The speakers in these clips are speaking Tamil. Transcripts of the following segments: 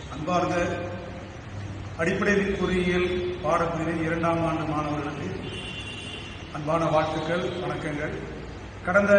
அன்பார்ந்த அடிப்படை பொறியியல் பாடப்பிரிவின் இரண்டாம் ஆண்டு மாணவர்களுக்கு அன்பான வாழ்த்துக்கள் வணக்கங்கள் கடந்த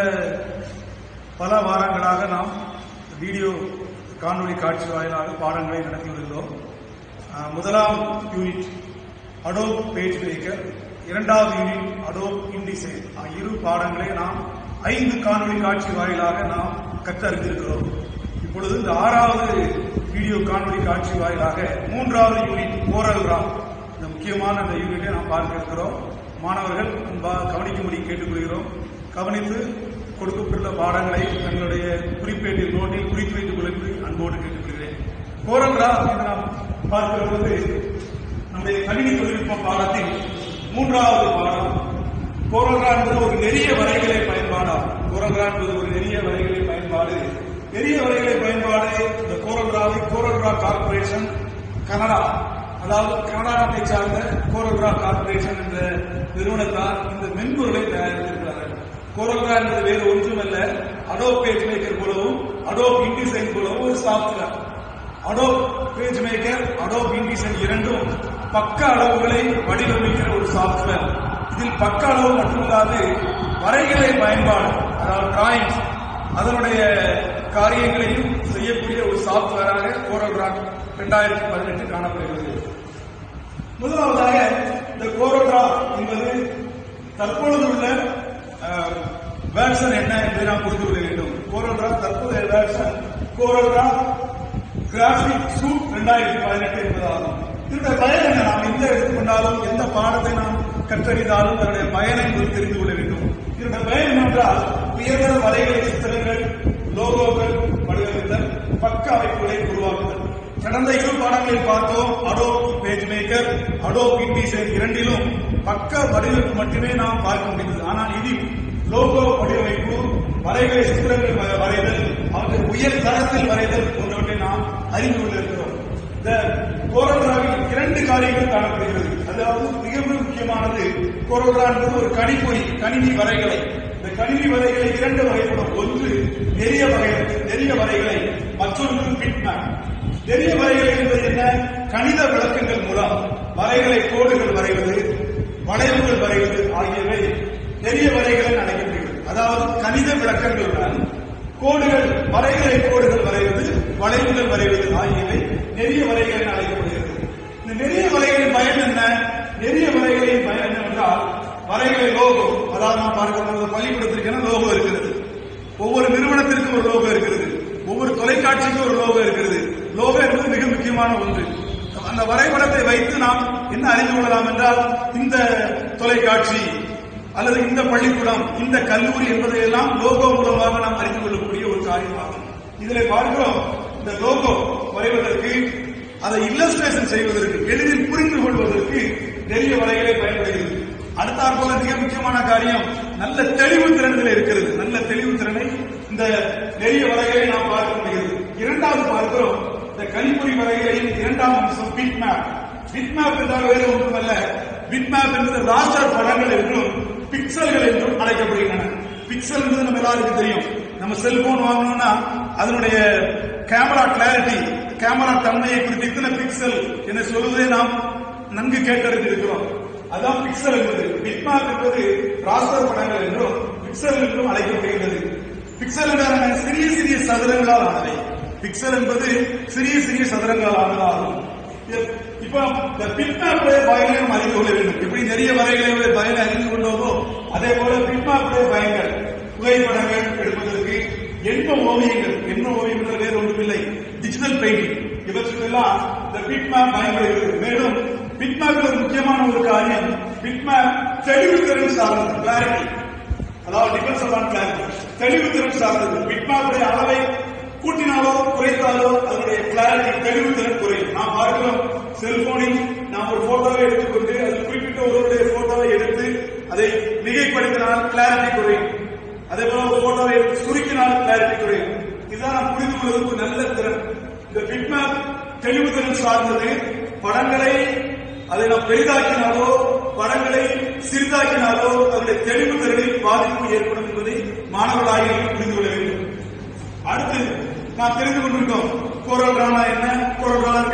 பல வாரங்களாக நாம் வீடியோ காணொளி காட்சி வாயிலாக பாடங்களை நடத்தி வருகிறோம் அஹ், முதலாம் யூனிட் அடோப் பேஜ் மேக்கர் இரண்டாவது யூனிட் அடோப் இன்டிசைன் ஆகிய இரு பாடங்களை நாம் ஐந்து காணொளி காட்சி வாயிலாக நாம் கற்றறிந்திருக்கிறோம் இப்பொழுது இந்த ஆறாவது வீடியோ காணொளி காட்சி வாயிலாக மூன்றாவது யூனிட் ஓரல் ரா இந்த முக்கியமான அந்த யூனிட்டை நாம் பார்க்க இருக்கிறோம் மாணவர்கள் அன்பா- கவனிக்கும்படி கேட்டுக்கொள்கிறோம் கவனித்து கொடுக்கப்பட்டுள்ள பாடங்களை தங்களுடைய குறிப்பேட்டில் நோட்டில் குறித்து வைத்துக் கொள்ளும்படி அன்போடு கேட்டுக்கொள்கிறேன் ஓரல் ரா என்று நாம் பார்க்கிற போது நம்முடைய கணினி தொழில்நுட்ப பாடத்தில் மூன்றாவது பாடம் கோரல்ரா என்பது ஒரு நெறிய வரைகளை பயன்பாடாகும் கோரல்ரா என்பது ஒரு நெறிய வரைகளை பயன்பாடு நெறிய வரைகளை பயன்பாடு இந்த கோரல்ராவை கோரல்ரா கார்ப்பரேஷன் கனடா அதாவது கனடா நாட்டை சார்ந்த கோரல்ரா கார்ப்பரேஷன் என்ற நிறுவனத்தார் இந்த மென்பொருளை தயாரித்திருக்கிறார்கள் கோரல்ரா என்பது வேறு ஒன்றுமல்ல அடோப் பேஜ் மேக்கர் போலவும் அடோப் இன்டிசைன் போலவும் ஒரு software Adobe PageMaker Adobe InDesign இரண்டும் பக்க அளவுகளை வடிவமைக்கிற ஒரு சாப்ட்வேர் இதில் பக்க அளவு மட்டுமில்லாது வரைகலை பயன்பாடு அதாவது டிராயிங்ஸ் அதனுடைய காரியங்களையும் செய்யக்கூடிய ஒரு சாப்ட்வேராக கோரல் ராக் இரண்டாயிரத்தி பதினெட்டு காணப்படுகிறது முதலாவதாக இந்த கோரோட்ரா என்பது தற்பொழுது உள்ள வேர்ஷன் என்ன என்பதை நாம் புரிந்து கொள்ள வேண்டும் கோரோட்ரா தற்போதைய வேர்ஷன் கோரோட்ரா கிராஃபிக் சூட் இரண்டாயிரத்தி பதினெட்டு என்பதாகும் இதனுடைய பயன் என்ன நாம் எந்த எடுத்துக்கொண்டாலும் எந்த பாடத்தை நாம் கற்றறிந்தாலும் அதனுடைய பயனை முதல் தெரிந்து கொள்ள வேண்டும் இதனுடைய பயன் என்னவென்றால் உயர்தர வரைகளை சித்திரங்கள் லோகோக்கள் வடிவமைத்தல் பக்க அமைப்புகளை உருவாக்குதல் கடந்த இரு பாடங்களில் பார்த்தோம் Adobe PageMaker Adobe InDesign இரண்டிலும் பக்க வடிவமைப்பு மட்டுமே நாம் பார்க்க முடிந்தது ஆனால் இதில் லோகோ வடிவமைப்பு வரைகளை சித்திரங்கள் வ- வரைதல் அவற்றை உயர் தரத்தில் வரைதல் போன்றவற்றை நாம் அறிந்து கொண்டிருக்கிறோம் இந்த கோரோட்ராவில் இரண்டு காரியங்கள் காணப்படுகிறது அதாவது மிக மிக முக்கியமானது கோரோட்ரா என்பது ஒரு கணிப்பொறி கணினி வரைகளை இந்த கணினி வரைகளை இரண்டு வகைப்படும் ஒன்று நெறிய வரைகள் நெறிய வரைகளை மற்றொன்று பிட்மேப் நெறிய வரைகளை என்பது என்ன கணித விளக்கங்கள் மூலம் வரைகளை கோடுகள் வரைவது வளைவுகள் வரைவது ஆகியவை நெறிய வரைகள் என அழைக்கப்படுகிறது அதாவது கணித விளக்கங்களுடன் கோடுகள் வரைகளை கோடுகள் வரைவது வளைவுகள் வரைவது ஆகியவை நெறிய வரைகள் என அழைக்கப்படுகிறது இந்த நெறிய வரைகளின் பயன் என்ன நெறிய வரைகளின் பயன் என்னவென்றால் வரைகளை லோகோ அதாவது நாம் பார்க்கிற பள்ளிக்கூடத்திற்கான லோகோ இருக்கிறது ஒவ்வொரு நிறுவனத்திற்கும் ஒரு லோகோ இருக்கிறது ஒவ்வொரு தொலைக்காட்சிக்கும் ஒரு லோகோ இருக்கிறது லோகோ என்பது மிக முக்கியமான ஒன்று அந்த வரைபடத்தை வைத்து நாம் என்ன அறிந்து கொள்ளலாம் என்றால் இந்த தொலைக்காட்சி அல்லது இந்த பள்ளிக்கூடம் இந்த கல்லூரி என்பதையெல்லாம் லோகோ மூலமாக நாம் அறிந்து கொள்ளக்கூடிய ஒரு காரியமாகும் இதில் பார்க்கிறோம் இந்த லோகோ வரைவதற்கு அதை இல்லஸ்ட்ரேஷன் செய்வதற்கு எளிதில் புரிந்து கொள்வதற்கு நெறிய வரைகளை பயன்படுகிறது அடுத்தாற் போல மிக முக்கியமான காரியம் நல்ல தெளிவு திறன்கள் இருக்கிறது நல்ல தெளிவு திறனை இந்த நெறிய வரைகளை நாம் பார்க்க முடிகிறது இரண்டாவது பார்க்கிறோம் இந்த கணிப்பொறி வரைகளின் இரண்டாம் அம்சம் பிட் மேப் பிட் மேப் என்றால் வேறு ஒன்றுமல்ல பிட் மேப் என்பது ராஸ்டர் படங்கள் என்றும் பிக்சல்கள் என்றும் அழைக்கப்படுகின்றன பிக்சல் என்பது நம்ம எல்லாருக்கும் தெரியும் நம்ம செல்போன் வாங்கணும்னா அதனுடைய கேமரா கிளாரிட்டி கேமரா தன்மையை குறித்து இத்தனை பிக்சல் என சொல்வதை நாம் நன்கு கேட்டறிந்திருக்கிறோம் அதான் பிக்சல் என்பது பிட்மாப் என்பது ராஸ்டர் படங்கள் என்றும் பிக்சல் என்றும் அழைக்கப்படுகிறது பிக்சல் என்றால் என்ன? சிறிய சிறிய சதுரங்களால் ஆனவை பிக்சல் என்பது சிறிய சிறிய சதுரங்களால் ஆனதாகும் இத- இப்போ இந்த பிட்மாப்புடைய பயனை நாம் அறிந்து கொள்ள வேண்டும் எப்படி நிறைய வரைகளை பயனை அறிந்து கொண்டோமோ அதே போல பிட்மாப்புடைய பயன்கள் புகைப்படங்கள் எடுப்பதற்கு எண்ம ஓவியங்கள் எண்ம ஓவியங்கள் வேறு ஒன்றுமில்லை டிஜிட்டல் பெயிண்டிங் இவற்றுக்கெல்லாம் இந்த பிட்மேப் பயன்படுகிறது மேலும் பிட்மேப்பில் ஒரு முக்கியமான ஒரு காரியம் பிட்மேப் தெளிவு திறன் சார்ந்தது கிளாரிட்டி அதாவது டிபெண்ட்ஸ் அப்பான் கிளாரிட்டி தெளிவு திறன் சார்ந்தது பிட்மேப்புடைய அளவை கூட்டினாலோ குறைத்தாலோ அதனுடைய கிளாரிட்டி தெளிவு திறன் குறையும் நாம் பார்க்கிறோம் செல்போனில் நாம் ஒரு போட்டோவை எடுத்துக்கொண்டு அதில் குறிப்பிட்ட ஒருவருடைய போட்டோவை எடுத்து அதை மிகைப்படுத்தினால் கிளாரிட்டி குறையும் அதே போல ஒரு போட்டோவை சுருக்கினால் கிளாரிட்டி குறையும் இதுதான் நாம் புரிந்து கொள்வதற்கு ஒரு நல்ல திறன் இந்த பிட்மேப் தெளிவு திறன் சார்ந்தது படங்களை அதை நாம் பெரிதாக்கினாலோ படங்களை சிறிதாக்கினாலோ அதனுடைய தெளிவு திறனில் பாதிப்பு ஏற்படும் என்பதை மாணவர்களாகிய புரிந்து கொள்ள வேண்டும் அடுத்து நாம் தெரிந்து கொண்டிருக்கோம் கோரல் ரானா என்ன கோரல் ரானா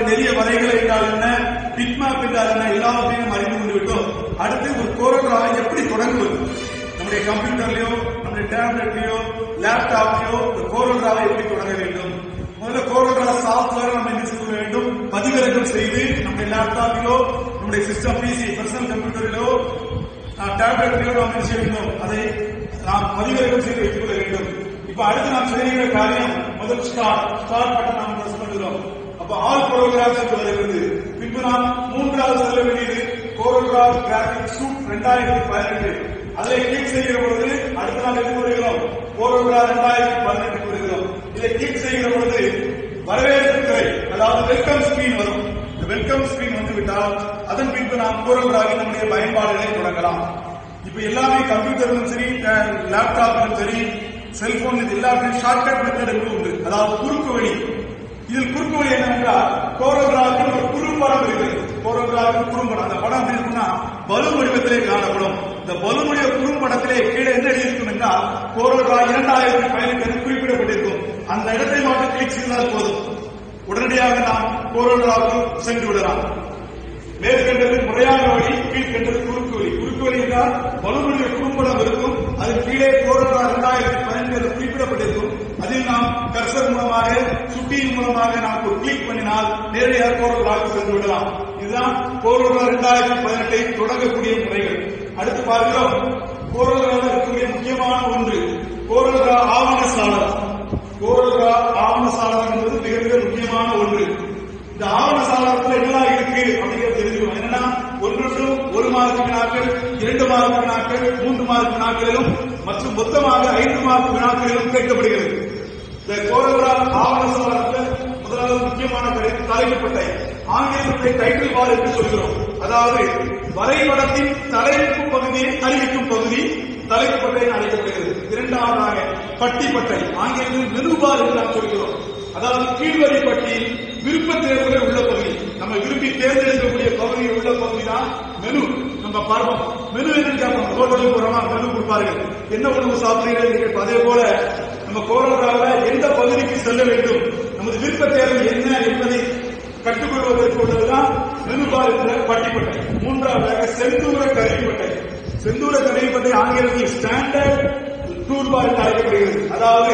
என்றால் என்ன எல்லாவற்றையும் அறிந்து கொண்டு விட்டோம் அடுத்து ஒரு கோரோகிராவை எப்படி தொடங்குவது நம்முடைய கம்ப்யூட்டர்லயோ நம்முடைய டேப்லெட்லயோ லேப்டாப்லயோ ஒரு கோரோகிராவை எப்படி தொடங்க வேண்டும் முதல்ல கோரோகிரா சாஃப்ட்வேர் நம்ம என்ன செய்ய வேண்டும் பதிவிறக்கம் செய்து நம்முடைய லேப்டாப்பிலோ நம்முடைய சிஸ்டம் பிசி பர்சனல் கம்ப்யூட்டரிலோ டேப்லெட்லயோ நாம் என்ன செய்ய வேண்டும் அதை நாம் பதிவிறக்கம் செய்து வைத்துக் கொள்ள வேண்டும் இப்ப அடுத்து நாம் செய்கிற காரியம் முதல் ஸ்டார்ட் ஸ்டார்ட் பட்டன் நாம் பிரஸ் பண்ணுகிறோம் அப்ப ஆல் ப்ரோக்ராம்ஸ் என்று வருகிறது பின்பு நாம் மூன்றாவது செல்ல வேண்டியது கோரோகிராஃப் கிராபிக் சூட் ரெண்டாயிரத்தி பதினெட்டு அதில் கிளிக் செய்கிற பொழுது அடுத்த நாள் எது வருகிறோம் கோரோகிராஃப் ரெண்டாயிரத்தி பதினெட்டு வருகிறோம் இதை கிளிக் செய்கிற பொழுது வரவேற்பு திரை அதாவது வெல்கம் ஸ்கிரீன் வரும் இந்த வெல்கம் ஸ்கிரீன் வந்து விட்டால் அதன் பின்பு நாம் கோரோகிராஃபில் நம்முடைய பயன்பாடுகளை தொடங்கலாம் இப்ப எல்லாமே கம்ப்யூட்டர்லும் சரி லேப்டாப்லும் சரி செல்போன் இது எல்லாத்தையும் ஷார்ட்கட் மெத்தட் என்று உண்டு அதாவது குறுக்கு வழி இதில் குறுக்கு வழி என்னவென்றால் கோரோகிராஃபில் ஒரு குறும்படம் இருக்கிறது கோரோகிராஃபில் குறும்படம் அந்த படம் எப்படி இருக்குன்னா பலு வடிவத்திலே காணப்படும் இந்த பலுனுடைய குறும்படத்திலே கீழே என்ன எழுதியிருக்கும் என்றால் கோரோகிரா இரண்டாயிரத்தி பதினெட்டு என்று குறிப்பிடப்பட்டிருக்கும் அந்த இடத்தை மட்டும் கிளிக் செய்தால் போதும் உடனடியாக நாம் கோரோகிராவுக்கு சென்று விடலாம் மேற்கண்டது முறையான வழி கீழ்கண்டது குறுக்கு வழி குறுக்கு வழி என்றால் பலுனுடைய குறும்படம் இருக்கும் அது கீழே கோரோனா இரண்டாயிரத்தி பதினெட்டு குறிப்பிடப்பட்டிருக்கும் அதில் நாம் கர்சர் மூலமாக சுட்டியின் மூலமாக நாம் ஒரு கிளிக் பண்ணினால் நேரடியாக கோரோனாவுக்கு சென்று விடலாம் இதுதான் கோரோனா இரண்டாயிரத்தி பதினெட்டை தொடங்கக்கூடிய முறைகள் அடுத்து பார்க்கிறோம் கோரோனாவில் இருக்கக்கூடிய முக்கியமான ஒன்று கோரோனா ஆவண சாளரம் கோரோனா ஆவண சாளரம் என்பது மிக மிக முக்கியமான ஒன்று இந்த ஆவண சாளரத்தில் என்னெல்லாம் இருக்கு அப்படிங்கிறது தெரிஞ்சுக்கணும் என்னன்னா ஒன்று ஒரு மார்க் வினாக்கள் இரண்டு மார்க் வினாக்கள் மூன்று மார்க் வினாக்களிலும் மற்றும் மொத்தமாக ஐந்து மார்க் வினாக்களிலும் கேட்கப்படுகிறது இந்த கோரகுரா ஆவண சாளரத்தில் முதலாவது முக்கியமான கருத்து தலைமைப்பட்டை ஆங்கிலத்தை டைட்டில் பார் என்று சொல்கிறோம் அதாவது வரைபடத்தின் தலைப்பு பகுதியை அறிவிக்கும் பகுதி தலைப்பு பட்டை என அழைக்கப்படுகிறது இரண்டாவதாக பட்டிப்பட்டை ஆங்கிலத்தில் மெனுபார் என்று நாம் சொல்கிறோம் அதாவது கீழ்வரி பட்டியில் விருப்ப தேர்வுகள் உள்ள பகுதி நம்ம விரும்பி தேர்ந்தெடுக்கக்கூடிய பகுதியில் உள்ள பகுதி தான் மெனு நம்ம பார்ப்போம் மெனு என்னன்னு கேட்போம் ஹோட்டலுக்கு போறோமா மெனு கொடுப்பார்கள் என்ன உணவு சாப்பிடுறீர்கள் என்று கேட்போம் அதே போல நம்ம கோரோனாவில் எந்த பகுதிக்கு செல்ல வேண்டும் நமது விருப்ப தேர்வு என்ன என்பதை கற்றுக்கொள்வதற்கு உள்ளதுதான் மெனுபார் என்ற பட்டிப்பட்டை மூன்றாவதாக செந்தூர கருவிப்பட்டை செந்தூர கருவிப்பட்டை ஆங்கிலத்தில் ஸ்டாண்டர்ட் டூர் பார் என்று அழைக்கப்படுகிறது அதாவது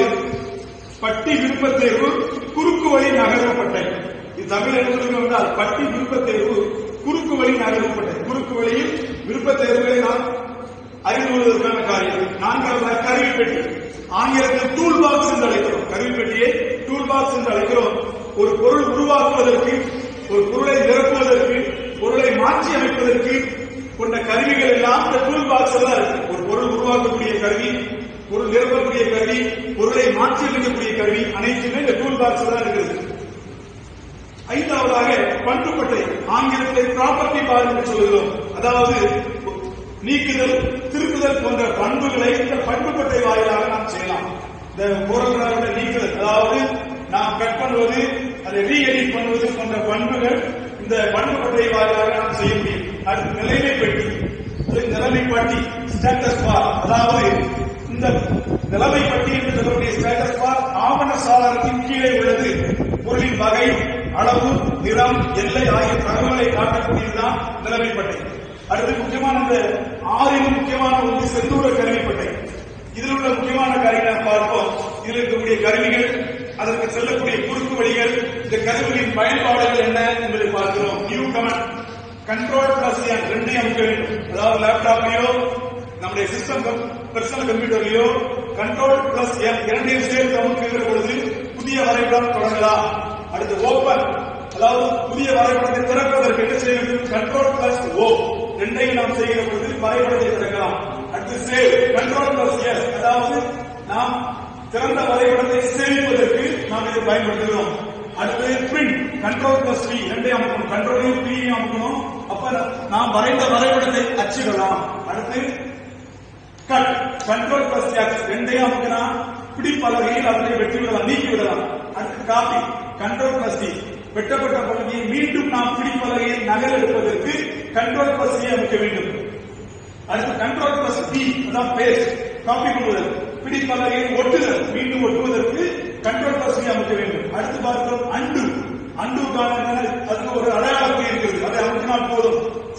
பட்டி விருப்ப தேர்வு குறுக்கு வழி நகர்வப்பட்டை இது தமிழ் எழுதுவது என்றால் பட்டி விருப்ப தேர்வு குறுக்கு வழி நகர்வப்பட்டை குறுக்கு வழியில் விருப்ப தேர்வுகளை நாம் அறிந்து கொள்வதற்கான காரியம் நான்காவது கருவி பெட்டி ஆங்கிலத்தில் டூல் பாக்ஸ் என்று அழைக்கிறோம் கருவி பெட்டியை டூல் பாக்ஸ் என்று அழைக்கிறோம் ஒரு பொருள் உருவாக்குவதற்கு ஒரு பொருளை நிரப்புவதற்கு பொருளை மாற்றி அமைப்பதற்கு கொண்ட கருவிகள் எல்லாம் இந்த டூல் பாக்ஸ் தான் இருக்கு ஒரு பொருள் உருவாக்கக்கூடிய கருவி பொருள் நிரப்பக்கூடிய கருவி பொருளை மாற்றி அமைக்கக்கூடிய கருவி அனைத்துமே இந்த டூல் பாக்ஸ் தான் இருக்கிறது ஐந்தாவதாக பண்புப்பட்டை ஆங்கிலத்தை ப்ராப்பர்ட்டி பார் என்று சொல்கிறோம் அதாவது நீக்குதல் திருப்புதல் போன்ற பண்புகளை இந்த பண்புப்பட்டை வாயிலாக நாம் செய்யலாம் இந்த போராட்ட நீக்குதல் அதாவது நாம் கட் பண்ணுவது அதை ரீ எடிட் பண்ணுவது போன்ற பண்புகள் இந்த பண்புப்பட்டை வாயிலாக நாம் செய்ய முடியும் அடுத்து நிலைமை பெட்டி அது நிலைமை பட்டி ஸ்டேட்டஸ் பார் அதாவது இந்த நிலைமை பட்டி என்று சொல்லக்கூடிய ஸ்டேட்டஸ் பார் ஆவண சாளரத்தின் கீழே உள்ளது பொருளின் வகை அளவு நிறம் எல்லை ஆகிய தகவல்களை காட்டக்கூடியதுதான் நிலைமைப்பட்டை அடுத்து முக்கியமான இந்த ஆறில் முக்கியமான ஒன்று செந்தூர கருவிப்பட்டை இதில் உள்ள முக்கியமான காரியங்களை பார்ப்போம் இதில் இருக்கக்கூடிய கருவிகள் அதற்கு செல்லக்கூடிய குறுக்கு வழிகள் இந்த கருவிகளின் பயன்பாடுகள் என்ன என்பதை பார்க்கிறோம் new command control plus N ரெண்டையும் அமைக்க வேண்டும் அதாவது லேப்டாப்லயோ நம்முடைய சிஸ்டம் பர்சனல் கம்ப்யூட்டர்லயோ கண்ட்ரோல் பிளஸ் என் இரண்டையும் சேர்த்து அமைக்கிற பொழுது புதிய வரைபடம் தொடங்கலாம் அடுத்து ஓபன் அதாவது புதிய வரைபடத்தை திறப்பதற்கு என்ன செய்ய வேண்டும் கண்ட்ரோல் பிளஸ் ஓ ரெண்டையும் நாம் செய்கிற பொழுது வரைபடத்தை திறக்கலாம் அடுத்து சேவ் கண்ட்ரோல் பிளஸ் எஸ் அதாவது நாம் திறந்த வரைபடத்தை சேமிப்பதற்கு நாம் இதை பயன்படுத்துகிறோம் அடுத்து பிரிண்ட் கண்ட்ரோல் பிளஸ் பி ரெண்டையும் அமைக்கணும் கண்ட்ரோலையும் பியும் அமைக்கணும் அப்ப நாம் வரைந்த வரைபடத்தை அச்சிடலாம் அடுத்து கட் கண்ட்ரோல் பிளஸ் எக்ஸ் ரெண்டையும் அமைக்கலாம் பிடிப்பலகையில் அதனை வெட்டி விடலாம் நீக்கி விடலாம் அடுத்து காப்பி கண்ட்ரோல் பிளஸ் டி வெட்டப்பட்ட பகுதியை மீண்டும் நாம் பிடிப்பலகையில் நகல் எடுப்பதற்கு கண்ட்ரோல் பிளஸ் சி அமைக்க வேண்டும் அடுத்து கண்ட்ரோல் பிளஸ் பி அதான் பேஸ்ட் காப்பி பண்ணுதல் பிடிப்பலகையில் ஒட்டுதல் மீண்டும் ஒட்டுவதற்கு கண்ட்ரோல் பிளஸ் சி அமைக்க வேண்டும் அடுத்து பார்க்கிறோம் அண்டு அண்டுக்கான அதுக்கு ஒரு அடையாளத்தை இருக்கிறது அதை அமைக்கினால் போதும்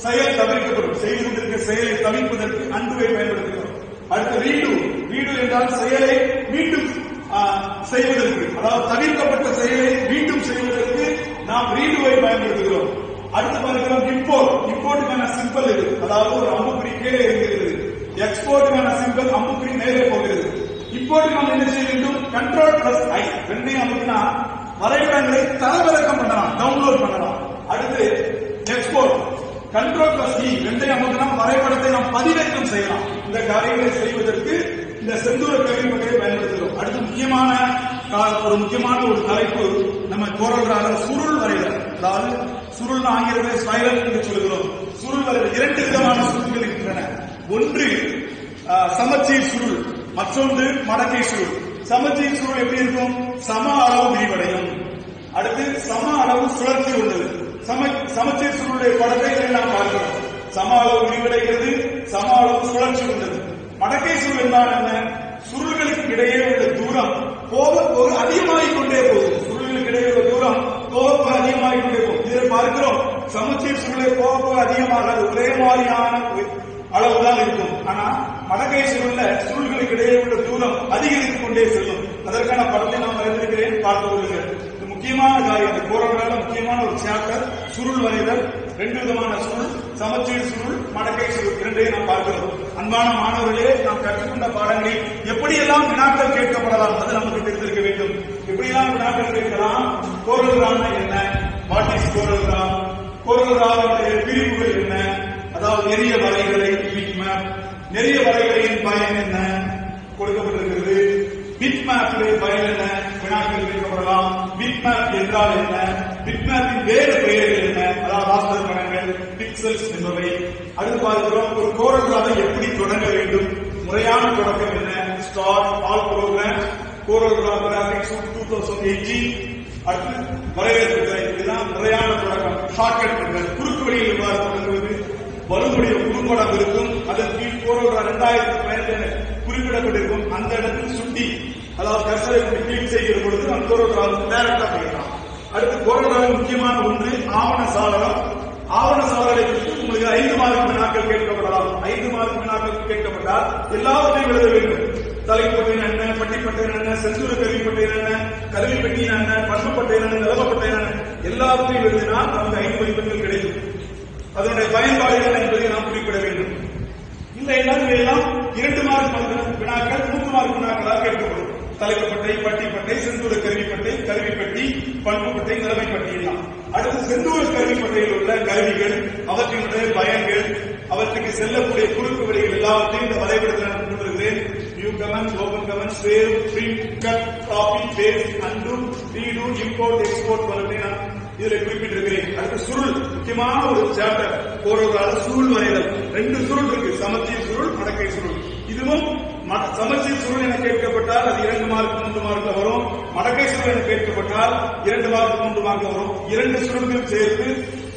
செயல் தவிர்க்கப்படும் செய்து கொண்டிருக்கிற செயலை தவிர்ப்பதற்கு அன்புவை பயன்படுத்துகிறோம் அடுத்து ரீடு ரீடு என்றால் செயலை மீண்டும் ஆ, செய்வதற்கு அதாவது தவிர்க்கப்பட்ட செயலை மீண்டும் செய்வதற்கு நாம் ரீடுவை பயன்படுத்துகிறோம் அடுத்து பார்க்கிறோம் இம்போர்ட் இம்போர்ட்டுக்கான சிம்பிள் இது அதாவது ஒரு அம்புக்குறி கீழே இருக்கிறது எக்ஸ்போர்ட்டுக்கான சிம்பிள் அம்புக்குறி மேலே போகிறது இப்போது நாம் என்ன செய்ய வேண்டும் கண்ட்ரோல் பிளஸ் ஐ ரெண்டையும் அமுக்கினா வரைபடங்களை தரவிறக்கம் பண்ணலாம் டவுன்லோட் பண்ணலாம் அடுத்து எக்ஸ்போர்ட் கண்ட்ரோல் பிளஸ் இ ரெண்டையும் அமுக்கினா வரைபடத்தை நாம் பதிவேற்றம் செய்யலாம் இந்த காரியங்களை செய்வதற்கு இந்த செந்தூர கருவிப்பட்டையை பயன்படுத்துகிறோம் அடுத்து முக்கியமான கா- ஒரு முக்கியமான ஒரு தலைப்பு நம்ம கோரல்றாக சுருள் வரைதல் அதாவது சுருள் ஆங்கிலத்தில் ஸ்பைரல் என்று சொல்கிறோம் சுருள் வரைதல் இரண்டு விதமான சுருள்கள் இருக்கின்றன ஒன்று ஆஹ், சமச்சீர் சுருள் மற்றொன்று மடக்கை சுருள் சமச்சீர் சுருள் எப்படி இருக்கும் சம அளவு விரிவடையும் அடுத்து சம அளவு சுழற்சி உள்ளது சம சமச்சீர் சுருளுடைய படத்தை இதில் நாம் பார்க்கிறோம் சம அளவு விரிவடைகிறது சம அளவு சுழற்சி உள்ளது மடக்கை சுருள் என்றால் என்ன சுருள்களுக்கு இடையே உள்ள தூரம் போக போக அதிகமாகிக் கொண்டே போகுது சுருள்களுக்கு இடையே உள்ள தூரம் போக போக அதிகமாகிக் கொண்டே போகும் இதில் பார்க்கிறோம் சமச்சீர் சுருளை போக போக அதிகமாக ஒரே மாதிரியான அளவுதான் இருக்கும் ஆனா மடக்கை சுருள்ல சுருள்களுக்கு இடையே உள்ள தூரம் அதிகரித்துக் கொண்டே செல்லும் அதற்கான படத்தை நான் வரைந்திருக்கிறேன் பார்த்து கொள்ளுங்கள் இது முக்கியமான காரியம் இந்த கோரவேல முக்கியமான ஒரு சாப்டர் சுருள் வரைதல் ரெண்டு விதமான சுருள் சமச்சீர் சுருள் மடக்கை சுருள் இரண்டையும் நாம் பார்க்கிறோம் அன்பான மாணவர்களே நாம் கற்றுக்கொண்ட பாடங்களில் எப்படியெல்லாம் வினாக்கள் கேட்கப்படலாம் அது நமக்கு தெரிந்திருக்க வேண்டும் எப்படியெல்லாம் வினாக்கள் கேட்கலாம் கோரல் ராம்னா என்ன வாட் இஸ் கோரல் ராம் கோரல் ராமுடைய பிரிவுகள் என்ன அதாவது நெறிய வரைகளை பிட் மேப் நெறிய வரைகளின் பயன் என்ன கொடுக்கப்பட்டிருக்கிறது பிட் மேப்புடைய பயன் என்ன வினாக்கள் கேட்கப்படலாம் பிட் மேப் என்றால் என்ன பிட் மேப்பின் வேறு பெயர்கள் என்ன அதாவது வாஸ்தவ படங்கள் பிக்சல்ஸ் என்பவை அடுத்து பார்க்கிறோம் ஒரு கோரல்ராவை எப்படி தொடங்க வேண்டும் முறையான தொடக்கம் என்ன start all program Corel graphics two thousand eighteen அடுத்து வரவேற்பு கலை இதுதான் முறையான தொடக்கம் ஷார்ட்கட் மெத்தட் குறுக்கு வழியில் எவ்வாறு தொடங்குவது வலுவுடைய குறும்படம் இருக்கும் அதன் கீழ் கோரல் இரண்டாயிரத்தி பதினெட்டு குறிப்பிடப்பட்டிருக்கும் அந்த இடத்தில் சுட்டி அதாவது கர்சரை கிளிக் செய்கிற பொழுது அந்த கோரல் டைரக்டா போயிடலாம் அடுத்து கோரல் முக்கியமான ஒன்று ஆவண சாளரம் ஆவண சாதனை குறித்து உங்களுக்கு ஐந்து மார்க் வினாக்கள் கேட்கப்படலாம் ஐந்து மார்க் வினாக்கள் கேட்கப்பட்டால் எல்லாவற்றையும் எழுத வேண்டும் தலைப்பட்டியல் என்ன பட்டிப்பட்டியல் என்ன செந்தூர கருவிப்பட்டியல் என்ன கருவிப்பட்டியல் என்ன பண்பப்பட்டியல் என்ன நிலவப்பட்டியல் என்ன எல்லாவற்றையும் எழுதினால் நமக்கு ஐந்து மதிப்பெண்கள் கிடைக்கும் அதனுடைய பயன்பாடு என்ன என்பதை நாம் குறிப்பிட வேண்டும் இந்த எல்லாம் எல்லாம் இரண்டு மார்க் மதிப்பெண் வினாக்கள் மூன்று மார்க் வினாக்களாக கேட்கப்படும் தலைப்புப்பட்டை பட்டிப்பட்டை செந்தூர கருவிப்பட்டை கருவிப்பட்டி பண்புப்பட்டை நிலைமைப்பட்டி எல்லாம் அடுத்து செந்தூர கருவிப்பட்டையில் உள்ள கருவிகள் அவற்றினுடைய பயன்கள் அவற்றுக்கு செல்லக்கூடிய குறுக்கு வழிகள் எல்லாவற்றையும் இந்த வரைபடத்தில் நான் கொண்டிருக்கிறேன் view command open command save print cut copy paste undo redo import export போன்றவற்றை நான் இதுல குறிப்பிட்டிருக்கிறேன் அடுத்து சுருள் முக்கியமான ஒரு சாப்டர் போடுவதால சுருள் வரைதல் ரெண்டு சுருள் இருக்கு சமச்சீர் சுருள் மடக்கை சுருள் இதுவும் ம- சமச்சீர் சுருள் என கேட்கப்பட்டால் அது இரண்டு மார்க் மூன்று மார்க்ல வரும் மடக்கை சுருள் என கேட்கப்பட்டால் இரண்டு மார்க் மூன்று மார்க்ல வரும் இரண்டு சுருள்கள் சேர்த்து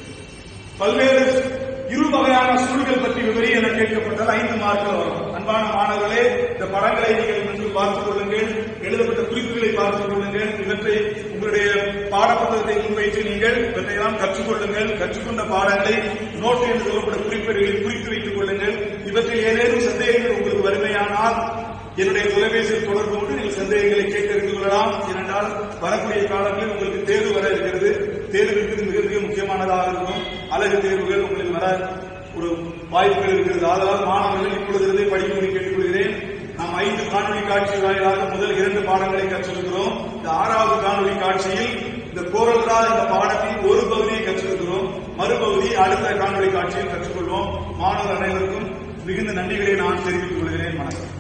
பல்வேறு இரு வகையான சுருள்கள் பற்றி விவரி என கேட்கப்பட்டால் ஐந்து மார்க்கள் வரும் அன்பான மாணவர்களே இந்த படங்களை நீங்கள் நன்கு பார்த்துக் கொள்ளுங்கள் எழுதப்பட்ட குறிப்புகளை பார்த்துக் கொள்ளுங்கள் இவற்றை உங்களுடைய பாடப்புத்தகத்தை முன்வைத்து நீங்கள் இவற்றையெல்லாம் கற்றுக்கொள்ளுங்கள் கற்றுக்கொண்ட பாடங்களை நோட்டு என்று சொல்லப்பட்ட குறிப்புகளில் குறித்து வைத்துக் கொள்ளுங்கள் இவற்றில் ஏதேனும் சந்தேகங்கள் உங்களுக்கு வறுமையானால் என்னுடைய தொலைபேசியில் தொடர்பு கொண்டு நீங்கள் சந்தேகங்களை கேட்டறிந்து கொள்ளலாம் ஏனென்றால் வரக்கூடிய காலங்களில் உங்களுக்கு தேர்வு வர இருக்கிறது தேர்விற்கு இது மிக மிக முக்கியமானதாக இருக்கும் அழகு தேர்வுகள் உங்களுக்கு வர ஒரு வாய்ப்புகள் இருக்கிறது ஆதலால் மாணவர்கள் இப்பொழுதிருந்தே படிக்கும்படி கேட்டுக்கொள்கிறேன் நாம் ஐந்து காணொலி காட்சி வாயிலாக முதல் இரண்டு பாடங்களை கற்றிருக்கிறோம் இந்த ஆறாவது காணொலி காட்சியில் இந்த கோரல்ரா இந்த பாடத்தின் ஒரு பகுதியை கற்றிருக்கிறோம் மறுபகுதி அடுத்த காணொலி காட்சியில் கற்றுக்கொள்வோம் மாணவர் அனைவருக்கும் மிகுந்த நன்றிகளை நான் தெரிவித்துக் கொள்கிறேன் வணக்கம்